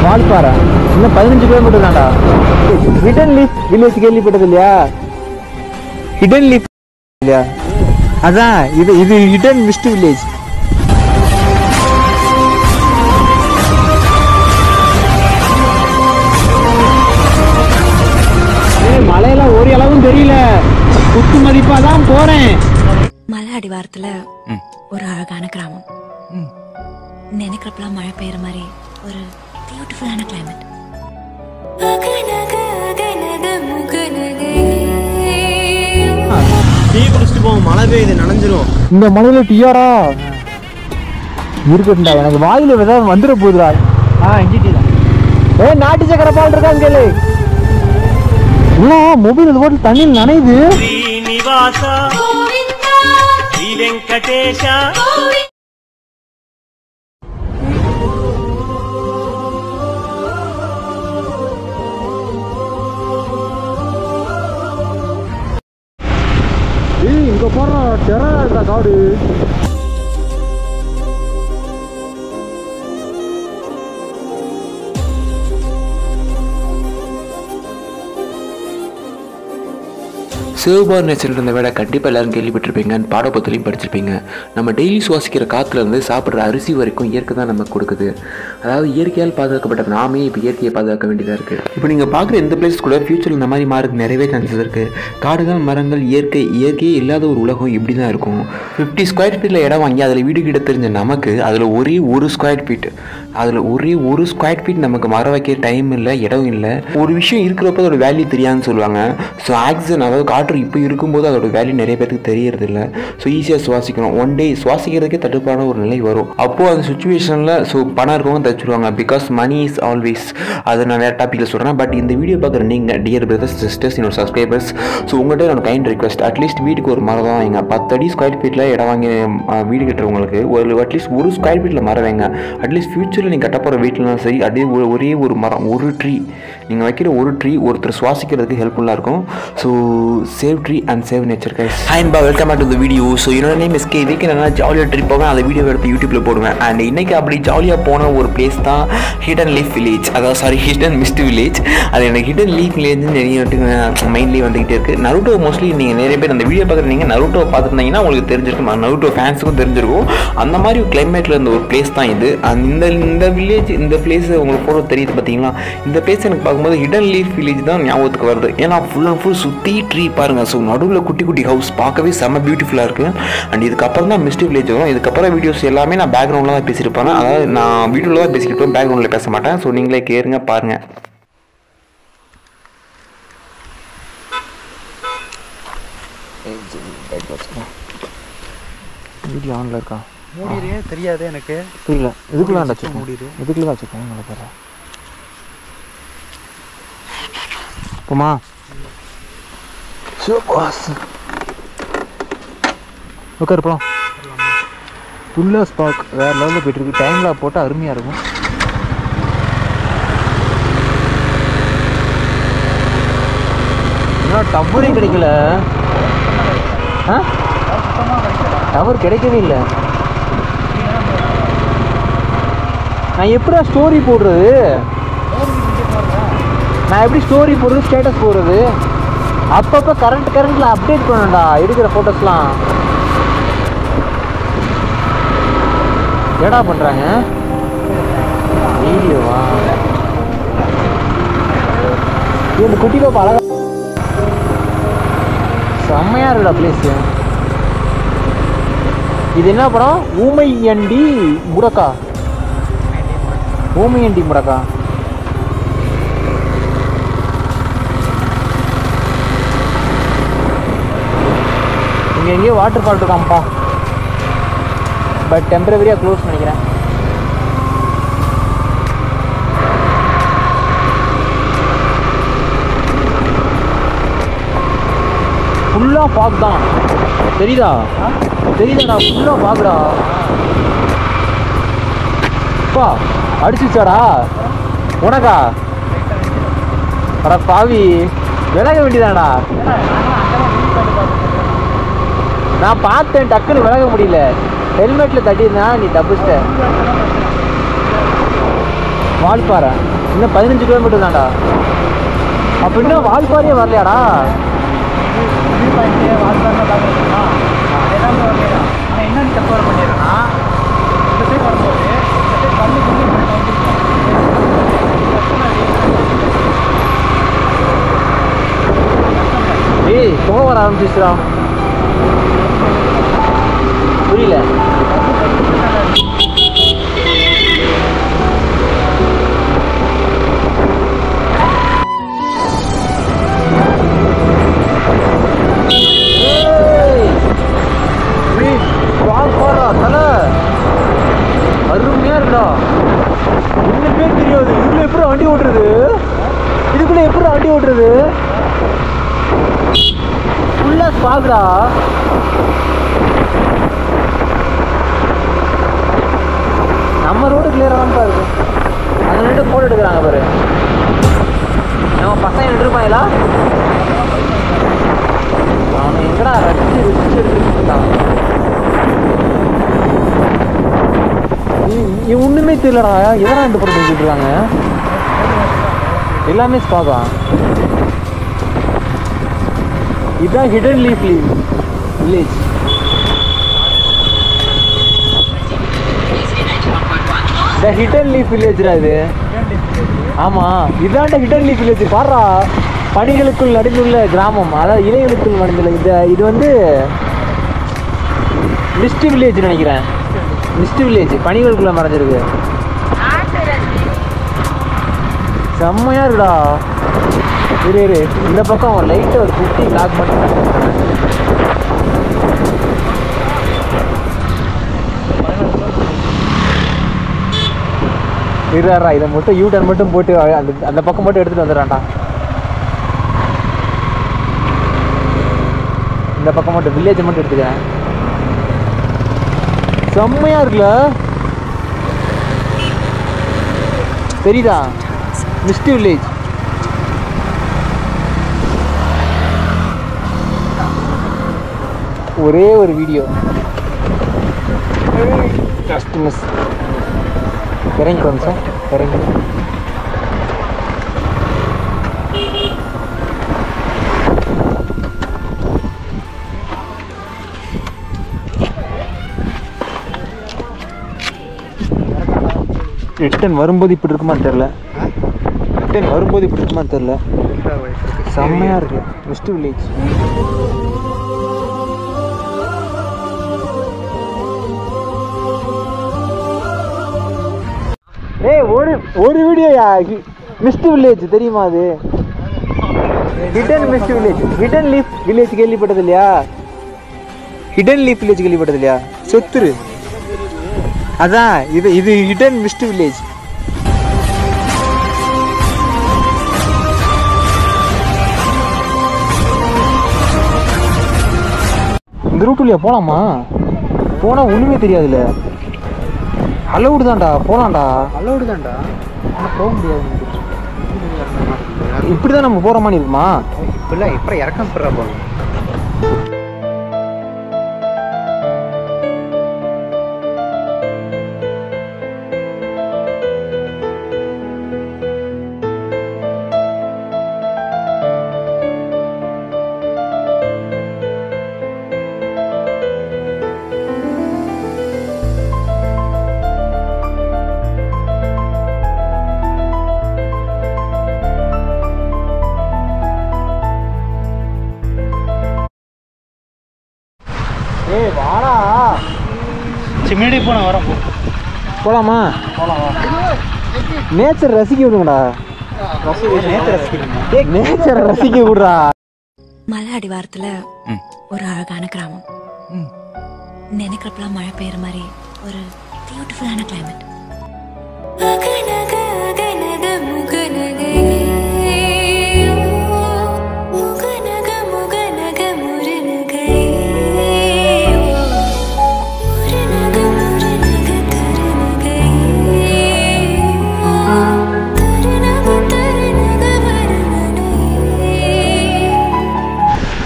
வால்பாறை இன்னும் பதினஞ்சு கிலோமீட்டர் தான்டா ஹிடன் லீஃப் வில்லேஜ் கேள்விப்பட்டது இல்லையா ஹிடன் லீஃப் இல்லையா அதான் இது இது ஹிடன் மிஸ்ட் வில்லேஜ் மலையெல்லாம் ஒரு அளவும் தெரியல குத்து மதிப்பா தான் போறேன் மலை அடிவாரத்துல ஒரு அழகான கிராமம் நினைக்கிறப்பெல்லாம் மழை பெய்யுற மாதிரி ஒரு பியூட்டிஃபுல்லான கிளைமேட் டீ குடிச்சிட்டு போவோம் மழை பெய்யுது நனைஞ்சிரும் இந்த மலையில டீயாடா இருக்கட்டும்டா எனக்கு வாயில ஏதாவது வந்துட போகுதுடா ஆ இஞ்சி டீ தான் ஏய் நாட்டு சக்கரை பால் இருக்கா கேளு இன்னும் மொபைல் இது போட்டு தண்ணியில் நனையுது శ్రీనివాస శ్రీ వెంకటేశ ஏய் இங்க போறா டெரரா இருக்கா காடு சிவபார் நேச்சர் இருந்த விட கண்டிப்பாக எல்லாரும் கேள்விப்பட்டிருப்பீங்க பாடப்புத்தலையும் படிச்சிருப்பீங்க நம்ம டெய்லி சுவாசிக்கிற காற்றுலேருந்து சாப்பிட்ற அரிசி வரைக்கும் இயற்கை தான் நமக்கு கொடுக்குது அதாவது இயற்கையால் பாதுகாக்கப்பட்ட நாமே இப்போ இயற்கையை பாதுகாக்க வேண்டியதாக இருக்குது இப்போ நீங்கள் பார்க்குற எந்த பிளேஸ் கூட ஃபியூச்சரில் இந்த மாதிரி மாறதுக்கு நிறையவே சான்சஸ் இருக்குது காடுகள் மரங்கள் இயற்கை இயற்கையே இல்லாத ஒரு உலகம் இப்படி தான் இருக்கும் ஃபிஃப்டி ஸ்கொயர் ஃபீட்டில் இடம் வாங்கி அதில் வீடு கிட்ட தெரிஞ்ச நமக்கு அதில் ஒரே ஒரு ஸ்கொயர் ஃபீட் அதில் ஒரே ஒரு ஸ்கொயர் ஃபீட் நமக்கு மர வைக்க டைம் இல்லை இடம் இல்லை ஒரு விஷயம் இருக்கிறப்ப அதோட வேல்யூ தெரியாதுன்னு சொல்லுவாங்க ஸோ ஆக்சிஜன் அதாவது காற்று இப்போ இருக்கும்போது அதோட வேல்யூ நிறைய பேருக்கு தெரியறது இல்லை ஸோ ஈஸியாக சுவாசிக்கணும் ஒன் டே சுவாசிக்கிறதுக்கே தட்டுப்பான ஒரு நிலை வரும் அப்போது அந்த சுச்சுவேஷனில் ஸோ பணம் இருக்கவங்க தச்சுருவாங்க பிகாஸ் மணி இஸ் ஆல்வேஸ் அதை நான் வேறு டாப்பிக்கில் சொல்கிறேன் பட் இந்த வீடியோ பார்க்குற நீங்கள் டியர் பிரதர்ஸ் சிஸ்டர்ஸ் என்னோட சப்ஸ்கிரைபர்ஸ் ஸோ உங்கள்கிட்ட நான் கைண்ட் ரிக்வஸ்ட் அட்லீஸ்ட் வீட்டுக்கு ஒரு மரம் தான் வைங்க பத்து அடி ஸ்கொயர் ஃபீட்டில் இடம் வாங்கி அஹ், வீடு கட்டுறவங்களுக்கு ஒரு அட்லீஸ்ட் ஒரு ஸ்கொயர் ஃபீட்டில் மரம் வைங்க அட்லீஸ்ட் ஃபியூச்சரில் நீங்கள் கட்ட போகிற வீட்டிலலாம் சரி அப்படியே ஒரு- ஒரே ஒரு மரம் ஒரு ட்ரீ நீங்கள் வைக்கிற ஒரு ட்ரீ ஒருத்தர் சுவாசிக்கிறதுக்கு ஹெல்ப்ஃபுல்லாக இருக்கும் so save tree and save nature guys hi பா welcome back to the video so என்னோட நேம் எஸ்கே இதுக்கு நான் ஜாலியாக ட்ரிப் போவேன் அந்த வீடியோ எடுத்து யூடியூப்பில் போடுவேன் அண்ட் இன்னைக்கு அப்படி ஜாலியாக போன ஒரு பிளேஸ் தான் ஹிடன் லீஃப் வில்லேஜ் அதாவது சாரி ஹிடன் மிஸ்ட் வில்லேஜ் அது எனக்கு ஹிடன் லீஃப் வில்லேஜ் நிறைய மைண்ட்லி வந்துகிட்டே இருக்குது நருட்டோ மோஸ்ட்லி நீங்கள் நிறைய பேர் அந்த வீடியோ பார்க்குறீங்க நருட்டோ பார்த்துருந்தீங்கன்னா உங்களுக்கு தெரிஞ்சிருக்கும் நருட்டோ ஃபேன்ஸுக்கும் தெரிஞ்சிருக்கும் அந்த மாதிரி ஒரு கிளைமேட்டில் இருந்த ஒரு பிளேஸ் தான் இது அந்த இந்த இந்த வில்லேஜ் இந்த பிளேஸ் உங்களுக்கு ஃபோட்டோ தெரியுது பார்த்தீங்களா இந்த பிளேஸ் எனக்கு பார்க்கும்போது ஹிடன் லீஃப் வில்லேஜ் தான் ஞாபகத்துக்கு வருது ஏன்னா ஃபுல் அண்ட் ஃபுல் சுற்றி ட்ரீ பாருங்கள் ஸோ நடுவில் குட்டி குட்டி ஹவுஸ் பார்க்கவே செம்ம பியூட்டிஃபுல்லாக இருக்குது அண்ட் இதுக்கப்புறம் தான் மிஸ்ட் வில்லேஜ் வரும் இதுக்கப்புறம் வீடியோஸ் எல்லாமே நான் பேக்ரவுண்டில் தான் பேசியிருப்பேன் அதாவது நான் வீடியோவில் தான் பேசிக்கிட்டோம் பேக்ரவுண்டில் பேச மாட்டேன் ஸோ நீங்களே கேளுங்க பாருங்கள் வீடியோ ஆன்ல இருக்கா மூடிடுங்க தெரியாது எனக்கு புரியல இதுக்குள்ள தான் சிஸ்டம் மூடிடு. வச்சுக்கோங்க இதுக்குள்ள தான் வச்சுக்கோங்க நல்லா பாரு போமா சுபாஸ் உட்காரு போலாம் ஃபுல்லாக ஸ்பாக் வேறு லெவலில் போயிட்டு இருக்கு டைமில் போட்டால் அருமையாக இருக்கும் இன்னும் டவரே கிடைக்கல ஆ டவர் கிடைக்கவே இல்லை நான் எப்படா ஸ்டோரி போடுறது நான் எப்படி ஸ்டோரி போடுறது ஸ்டேட்டஸ் போடுறது அப்பப்போ கரண்ட் கரண்ட்டில் அப்டேட் பண்ணணும்டா இருக்கிற ஃபோட்டோஸ்லாம் என்னடா பண்ணுறாங்க வீடியோவா ஏய், இந்த குட்டி பாப்பா அழகா செம்மையா இருக்குடா பிளேஸ் இது என்ன படம் ஊமையண்டி முடக்கா ஊமையண்டி முடக்கா இங்க எங்கேயோ வாட்டர் ஃபால் இருக்காம்ப்பா பட் டெம்பரவரியாக க்ளோஸ் நினைக்கிறேன் ஃபுல்லாக ஃபாக் தான் தெரியுதா தெரியுதாடா ஃபுல்லாக ஃபாக்டா அப்பா அடிச்சுச்சாடா உனக்கா அட பாவி விலக வேண்டியதாடா நான் பார்த்தேன் டக்குன்னு விலக முடியல ஹெல்மெட்டில் தட்டியிருந்தா நீ தப்பிச்சிட்ட வால்பாறை இன்னும் பதினஞ்சு கிலோமீட்டர் தான்டா அப்ப இன்னும் வால்பாறையே வரலையாடா வியூ பாயிண்ட் வாட்ஸ்அப்லாம் பார்க்குறீங்களா எல்லாமே வரலையா ஆனால் என்னென்னு தப்பு வர பண்ணிடுறேன்னா இந்த சைடு வரும்போது இந்த சைடு கம்மி கம்மி பண்ணிட்டு ஏய் புகை வர ஆரம்பிச்சிச்சுடா புரியல ஏய்! ஏய், வால்பாறா, தல. அருமையா இருக்குடா ஒண்ணுமே தெரியாது இதுல எப்படி வண்டி ஓட்டுறது இதுக்குள்ள எப்படி வண்டி ஓட்டுறது ஃபுல்லா ஸ்பாக்டா நம்ம ரோடு கிளியர் ஆகாம இருக்கு அங்க நின்று போட்டோ எடுக்கிறாங்க பாரு நம்ம பசங்க நின்றுப்பாங்களா அவன் எங்கடா ரசிச்சு ருசிச்சு எடுத்துருக்கான் இது ஒண்ணுமே தெரியலடா எதனா இந்த படம் எடுத்துட்டு இருக்காங்க எல்லாமே ஸ்பாகா இதுதான் hidden leaf village the hidden leaf வில்லேஜ்ரா இது ஆமா இதாண்ட ஹிடன் லீஃப் வில்லேஜ் பாடுறா பணிகளுக்குள் நடுந்துள்ள கிராமம் அதாவது இலைகளுக்குள் நடந்துள்ள இது இது வந்து மிஸ்ட் வில்லேஜ் நினைக்கிறேன் மிஸ்ட் வில்லேஜ் பணிகளுக்குள்ள மறைஞ்சிருக்கு செம்மையா இருக்குடா இரு இரு இந்த பக்கம் லைட்டை ஒரு குட்டி லாக் பண்ணிட்டேன் இருடா இதை மட்டும் யூ டர்ன் மட்டும் போட்டு அந்த அந்த பக்கம் மட்டும் எடுத்துட்டு வந்துடுறான்டா இந்த பக்கம் மட்டும் வில்லேஜ் மட்டும் எடுத்துக்கிறேன் செம்மையா இருக்குல்ல தெரியுதா மிஸ்ட் வில்லேஜ் ஒரே ஒரு வீடியோ ஜஸ்ட் மிஸ் இறங்கி கொஞ்சம் இறங்கி ரிட்டன் வரும்போது இப்படி இருக்குமான்னு தெரில ரிட்டன் வரும்போது இப்படி இருக்குமான்னு தெரில செம்மையா இருக்கு மிஸ்ட் வில்லேஜ் ஏய் ஒரு ஒரு வீடியோயா மிஸ்ட் வில்லேஜ் தெரியுமா அது hidden mist village hidden leaf village கேள்விப்பட்டது இல்லையா ஹிடன் லீஃப் வில்லேஜ் கேள்விப்பட்டது இல்லையா சொத்துரு அதான் இது இது ஹிடன் மிஸ்ட் வில்லேஜ் இந்த ரூட்டுலையா போலாமா போனா ஒண்ணுமே தெரியாதுல்ல அலவுடு தான்டா போலாம்டா அலௌடு தான்டா ஆனால் போக முடியாது இப்படி தான் நம்ம போற மாதிரி இருக்குமா இப்பெல்லாம் இப்போ இறக்கம் பெறா போகணும் ஏய் வாடா சரி முன்னாடி போன வரேன் போ போலாமா நேச்சர் ரசிக்க விடுங்கடா நேற்று ரசிக்கிறீங்க நேச்சரை ரசிக்க விடுறா மலை அடிவாரத்துல ஒரு அழகான கிராமம் நினைக்கிறப்பெல்லாம் மழை பெய்யுற மாதிரி ஒரு பியூட்டிஃபுல்லான கிளைமேட்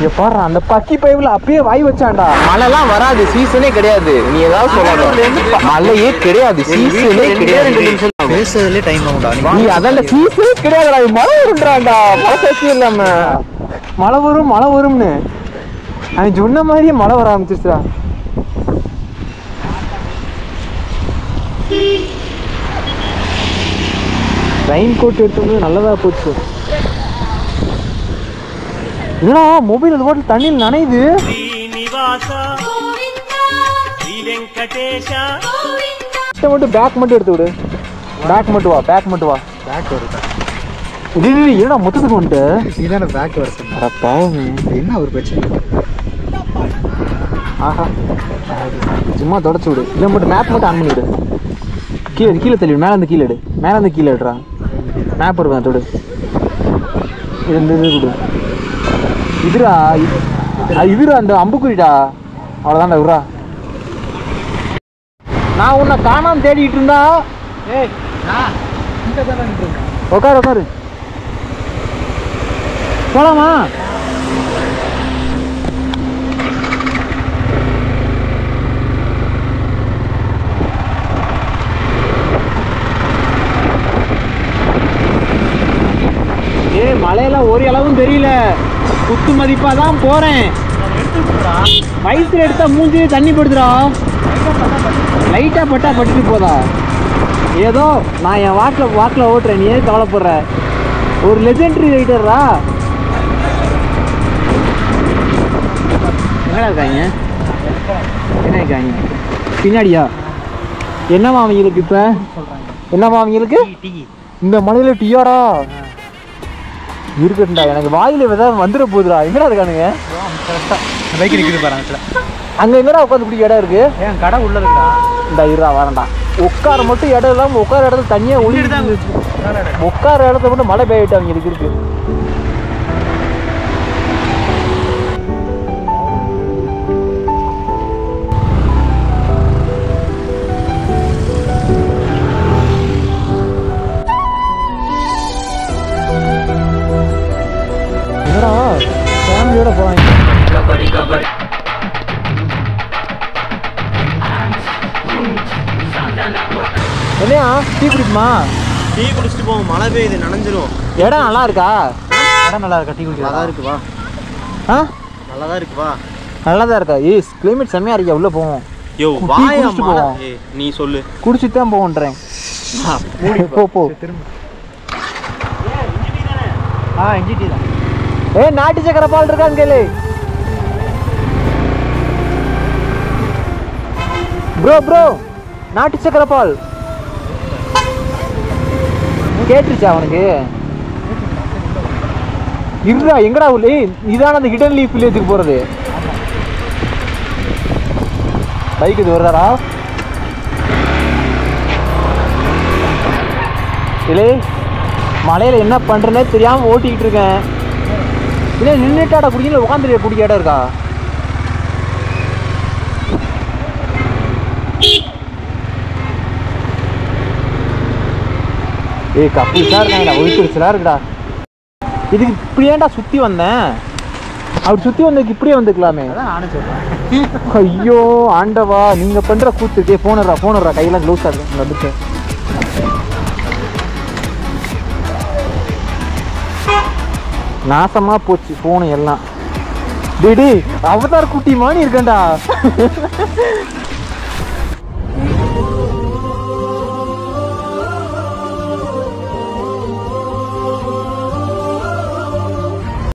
இங்க பாரு அந்த பக்கி பைப்ல அப்பயே வாய் வச்சான்டா மழைலாம் வராது சீசனே கிடையாது நீ ஏதாவது சொல்லணும் மழையே கிடையாது சீசனே கிடையாது பேசுறதுலே டைம் ஆகும்டா நீ அதான்டா சீசனே கிடையாதுடா இது மழை வரும்ன்றான்டா மழை சசி இல்லாம மழை வரும் மழை வரும்னு அவன் சொன்ன மாதிரியே மழை வர ஆரம்பிச்சிருச்சுடா ரெயின் கோட் எடுத்தது நல்லதா போச்சு என்னடா மொபைல் அது பாட்டு தண்ணியில் நனையுது శ్రీనివాస శ్రీ వెంకటేశ இதை மட்டும் பேக் மட்டும் எடுத்து விடு பேக் மட்டும் வா பேக் மட்டும் வா பேக் வருது இது இது, என்னடா மொத்தத்துக்கு வந்துட்டு நீ தானே பேக் வர சொன்ன அட பாவமே என்ன ஒரு பிரச்சனை ஆஹா சும்மா தொடச்சு விடு இதை மட்டும் மேப் மட்டும் ஆன் பண்ணி விடு கீழே கீழே தள்ளி விடு மேலே இருந்து கீழே எடு மேலே இருந்து கீழே எடுறா மேப் இருக்கு தொடு இது இந்த இது கொடு இதுடா இது- அ, இதுடா அந்த அம்புக்குறிடா அவ்வளோதான்டா விட்றா நான் உன்னை காணாம தேடிட்டு இருந்தா ஏய் நான் இங்கே தானே நின்றுருக்கேன் உட்காரு உட்காரு போலாமா ஏ மழையெல்லாம் ஒரு அளவும் தெரியல குத்து மதிப்பா தான் போறேன் வயசுல எடுத்தா மூஞ்சி தண்ணி படுதுடா லைட்டா பட்டா பட்டுட்டு போதா ஏதோ நான் என் வாக்கில் வாக்கில் ஓட்டுறேன் நீ ஏன் கவலைப்படுற ஒரு லெஜெண்டரி ரைட்டர்ரா எங்கடா இருக்காங்க என்ன இருக்காங்க பின்னாடியா என்னவா அவங்களுக்கு இப்போ என்னவா அவங்களுக்கு இந்த மலையில டீயாடா இருக்கட்டும்டா எனக்கு வாயில ஏதாவது வந்துட போகுதுடா எங்கடா இருக்கானுங்க பைக் நிற்குது பாரு இடத்துல அங்க எங்கடா உட்காந்து பிடிக்க இடம் இருக்கு ஏன் கடை உள்ள இருக்குடா இந்த இருடா வரேன்டா உட்கார மட்டும் இடம் இல்லாம உட்கார இடத்துல தனியா ஒளிஞ்சிட்டு உட்கார இடத்துல மட்டும் மழை பெய்யிட்டு அவங்களுக்கு இருக்கு என்னடா ஃபேமிலியோட போறாங்க என்னையா டீ குடிக்குமா டீ குடிச்சிட்டு போவோம் மழை பெய்யுது நனைஞ்சிரும் இடம் நல்லா இருக்கா இடம் நல்லா இருக்கா டீ நல்லா குடிக்கலாம் தான் இருக்கு வா ஆ நல்லா தான் இருக்கு வா நல்லா தான் இருக்கா ஏய் கிளைமேட் செம்மையா இருக்கா உள்ள போவோம் யோ டீ வாயா குடிச்சிட்டு மழை போவோம். ஏய், நீ சொல்லு குடிச்சிட்டு தான் போவோன்றேன் போ போ ஆ இஞ்சி டீ தான் ஏ நாட்டு சக்கரை பால் இருக்கான்னு கேளு ப்ரோ ப்ரோ நாட்டு சக்கரை பால் கேட்டுருச்சா அவனுக்கு இருடா எங்கடா உள்ள ஏய் இதான அந்த ஹிடன் லீஃப் வில்லேஜுக்கு போறது பைக் இது வருதாடா இல்லை மலையில என்ன பண்றேனே தெரியாம ஓட்டிக்கிட்டு இருக்கேன் இல்லை நின்றுட்டாடா குடிக்கல உட்காந்துட்டு குடிக்க இடம் இருக்கா ஏய் கப்புள்ஸாக இருக்காங்கடா ஒழிப்பிடிச்சலா இருக்குடா இதுக்கு இப்படி ஏன்டா சுற்றி வந்தேன் அப்படி சுற்றி வந்ததுக்கு இப்படியே வந்துக்கலாமே அதான் நானும் சொல்கிறேன் ஐயோ ஆண்டவா நீங்க பண்ற கூத்து டே போனரா போனரா கையெல்லாம் க்ளோஸா இருக்கு வந்துட்டு நாசமா போச்சு போனு எல்லாம் டேய் டேய் அவதார் குட்டி மாதிரி இருக்கேன்டா